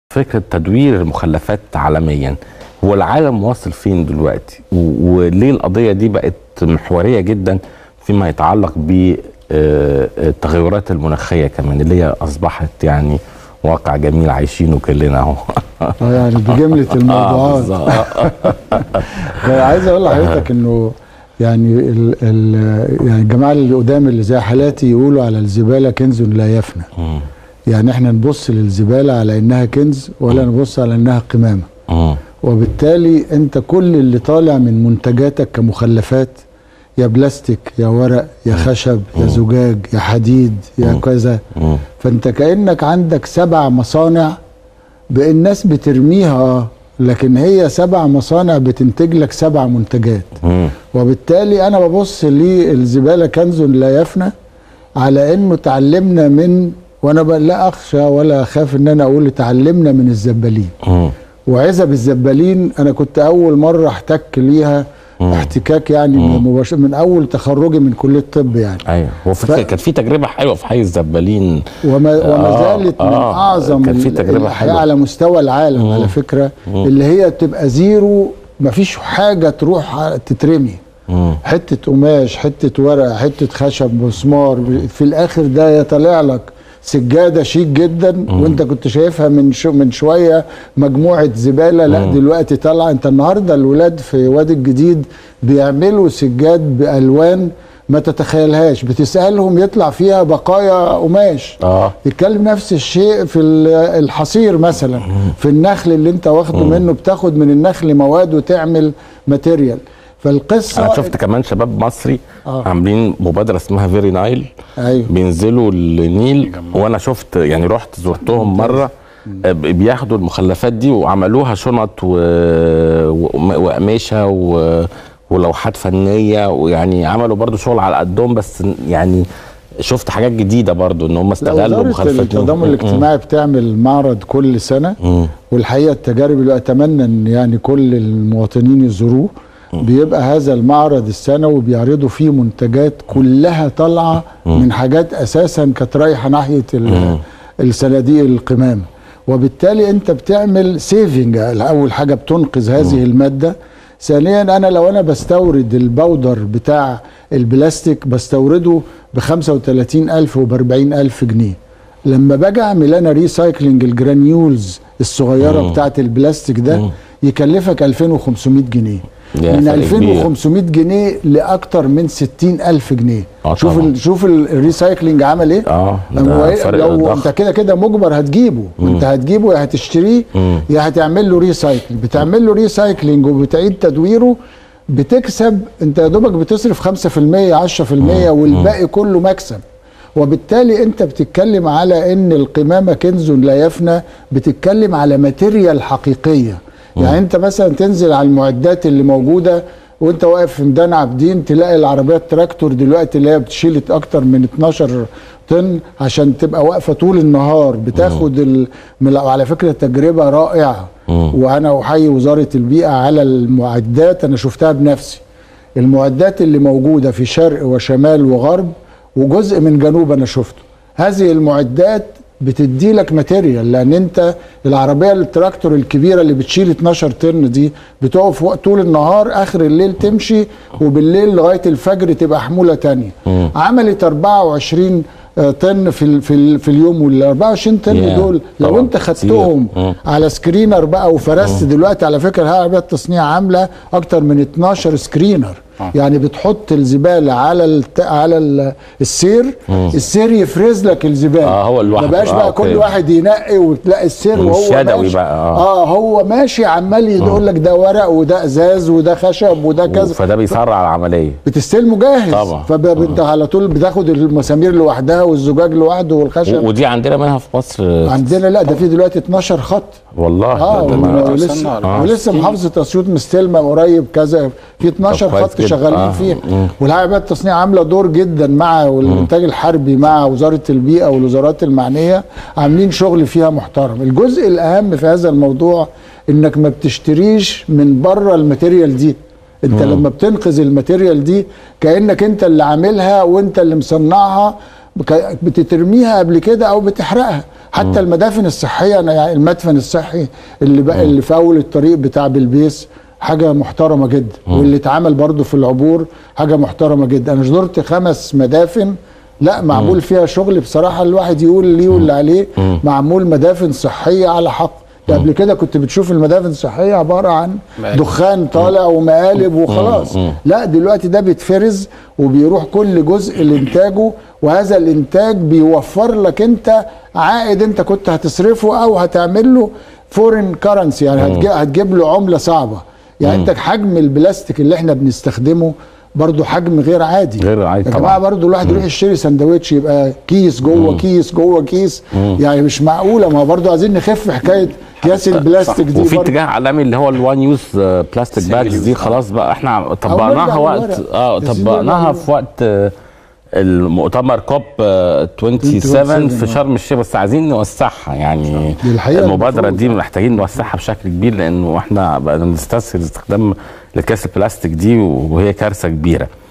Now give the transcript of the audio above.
فكره تدوير المخلفات عالميا هو العالم واصل فين دلوقتي و- وليه القضيه دي بقت محوريه جدا فيما يتعلق بالتغيرات المناخيه كمان اللي هي اصبحت يعني واقع جميل عايشينه كلنا اهو آه يعني بجمله آه، الموضوعات بالظبط. عايز اقول لحضرتك انه يعني ال ال يعني الجماعه اللي قدام اللي زي حالاتي يقولوا على الزباله كنز لا يفنى مم. يعني احنا نبص للزباله على انها كنز ولا نبص على انها قمامه مم. وبالتالي انت كل اللي طالع من منتجاتك كمخلفات يا بلاستيك يا ورق يا خشب يا زجاج يا حديد يا كذا مم. فانت كانك عندك سبع مصانع بان الناس بترميها آه، لكن هي سبع مصانع بتنتج لك سبع منتجات مم. وبالتالي انا ببص للزباله كنز لا يفنى على انه تعلمنا من وانا ب- لا اخشى ولا اخاف ان انا اقول اتعلمنا من الزبالين مم. وعزب الزبالين انا كنت اول مره احتك ليها احتكاك يعني مباشر من اول تخرجي من كليه الطب يعني ايوه هو ف- فكرة كانت في تجربه حلوه في حي الزبالين وما, وما آه، زالت من آه، اعظم كان في ال- تجربة الأحياء حلوة. على مستوى العالم على فكره اللي هي تبقى زيرو مفيش حاجه تروح تترمي مم. حته قماش حته ورق حته خشب مسمار في الاخر ده يطلع لك سجاده شيك جدا وانت كنت شايفها من شو من شويه مجموعه زباله لا دلوقتي طالعه انت النهارده الولاد في وادي الجديد بيعملوا سجاد بالوان ما تتخيلهاش بتسالهم يطلع فيها بقايا قماش اه يتكلم نفس الشيء في ال- الحصير مثلا في النخل اللي انت واخده منه بتاخد من النخل مواد وتعمل ماتيريال فالقصه انا شفت كمان شباب مصري آه. عاملين مبادره اسمها فيري نايل ايوه بينزلوا النيل وانا شفت يعني رحت زرتهم مره آه، ب- بياخدوا المخلفات دي وعملوها شنط و... و- وقماشه و... ولوحات فنيه ويعني عملوا برضو شغل على قدهم بس يعني شفت حاجات جديده برضو ان هم لا استغلوا وزارة مخلفات التضامن الاجتماعي بتعمل معرض كل سنة مم. والحقيقة التجارب اللي أتمنى أن يعني كل المواطنين يزوروه بيبقى هذا المعرض السنوي بيعرضوا فيه منتجات كلها طالعة من حاجات أساسا كانت رايحة ناحية ال- الصناديق القمامة وبالتالي أنت بتعمل سيفنج أول حاجة بتنقذ هذه المادة ثانيا انا لو انا بستورد البودر بتاع البلاستيك بستورده ب 35000 وب 40000 جنيه لما باجي اعمل انا ريسايكلينج الجرانيولز الصغيره بتاعت البلاستيك ده يكلفك 2500 جنيه يا من فرق كبير. 2500 جنيه لاكتر من 60000 جنيه آه شوف طبعا. ال شوف ال- الريسايكلينج عمل ايه اه هو ده إيه؟ فرق لو ضخم انت كده كده مجبر هتجيبه انت هتجيبه يا هتشتريه يا هتعمل له ريسايكل بتعمل له ريسايكلينج وبتعيد تدويره بتكسب انت يا دوبك بتصرف 5% 10% والباقي كله مكسب وبالتالي انت بتتكلم على ان القمامه كنز لا يفنى بتتكلم على ماتيريال حقيقيه يعني انت مثلا تنزل على المعدات اللي موجوده وانت واقف في ميدان عابدين تلاقي العربيات تراكتور دلوقتي اللي هي بتشيل اكتر من 12 طن عشان تبقى واقفه طول النهار بتاخد ال... من- على فكره تجربه رائعه وانا احيي وزاره البيئه على المعدات انا شفتها بنفسي المعدات اللي موجوده في شرق وشمال وغرب وجزء من جنوب انا شفته هذه المعدات بتدي لك ماتيريال لان انت العربيه التراكتور الكبيره اللي بتشيل 12 طن دي بتقف وقت طول النهار اخر الليل تمشي وبالليل لغايه الفجر تبقى حموله تانية عملت 24 آه، طن في ال في, ال في اليوم وال 24 طن ياه، دول لو طبعاً انت كتير. خدتهم مم. على سكرينر بقى وفرست دلوقتي على فكره الهيئه العربيه التصنيع عامله اكتر من 12 سكرينر يعني بتحط الزباله على الت... على ال- السير السير يفرز لك الزباله آه، هو لوحده. ما بقاش آه، بقى أوكي. كل واحد ينقي وتلاقي السير مش وهو يدوي ماشي بقى، آه. اه هو ماشي عمال يقول لك ده ورق وده ازاز وده خشب وده كذا فده بيسرع العمليه بتستلمه جاهز طبعا. فانت على طول بتاخد المسامير لوحدها والزجاج لوحده والخشب و- ودي عندنا منها في مصر عندنا لا ده في دلوقتي 12 خط والله اه ده- ده ما- ولسه استنى، آه. ولسه محافظه اسيوط مستلمه قريب كذا في 12 طب كويس خط جدا. شغالين آه. فيه مم. والهيئه بقى التصنيع عامله دور جدا مع والانتاج الحربي مع وزاره البيئه والوزارات المعنيه عاملين شغل فيها محترم الجزء الاهم في هذا الموضوع انك ما بتشتريش من بره الماتيريال دي انت لما بتنقذ الماتيريال دي كانك انت اللي عاملها وانت اللي مصنعها بك- بتترميها قبل كده او بتحرقها حتى المدافن الصحيه انا يعني المدفن الصحي اللي بقى اللي في اول الطريق بتاع بلبيس حاجه محترمه جدا واللي اتعمل برضو في العبور حاجه محترمه جدا انا زرت خمس مدافن لا معمول فيها شغل بصراحه الواحد يقول ليه واللي عليه معمول مدافن صحيه على حق ده قبل كده كنت بتشوف المدافن الصحيه عباره عن دخان طالع ومقالب وخلاص لا دلوقتي ده بيتفرز وبيروح كل جزء لانتاجه وهذا الانتاج بيوفر لك انت عائد انت كنت هتصرفه او هتعمل له فورين كرنسي يعني هتجي- هتجيب له عمله صعبه يعني انت حجم البلاستيك اللي احنا بنستخدمه برضه حجم غير عادي غير عادي يا طبعاً. جماعه برضه الواحد يروح يشتري سندوتش يبقى كيس جوه كيس جوه كيس يعني مش معقوله ما هو برضه عايزين نخف حكايه كياس البلاستيك دي وفي برضه. اتجاه عالمي اللي هو الوان يوز بلاستيك باجز دي خلاص بقى احنا طبقناها نرجع وقت للورق. اه عايزين طبقناها نرجع في وقت آه، المؤتمر كوب آه، 27 27 في شرم الشيخ بس عايزين نوسعها يعني دي الحقيقة المبادره المفروض. دي محتاجين نوسعها بشكل كبير لانه احنا بقى بنستسهل استخدام الكاس البلاستيك دي وهي كارثه كبيره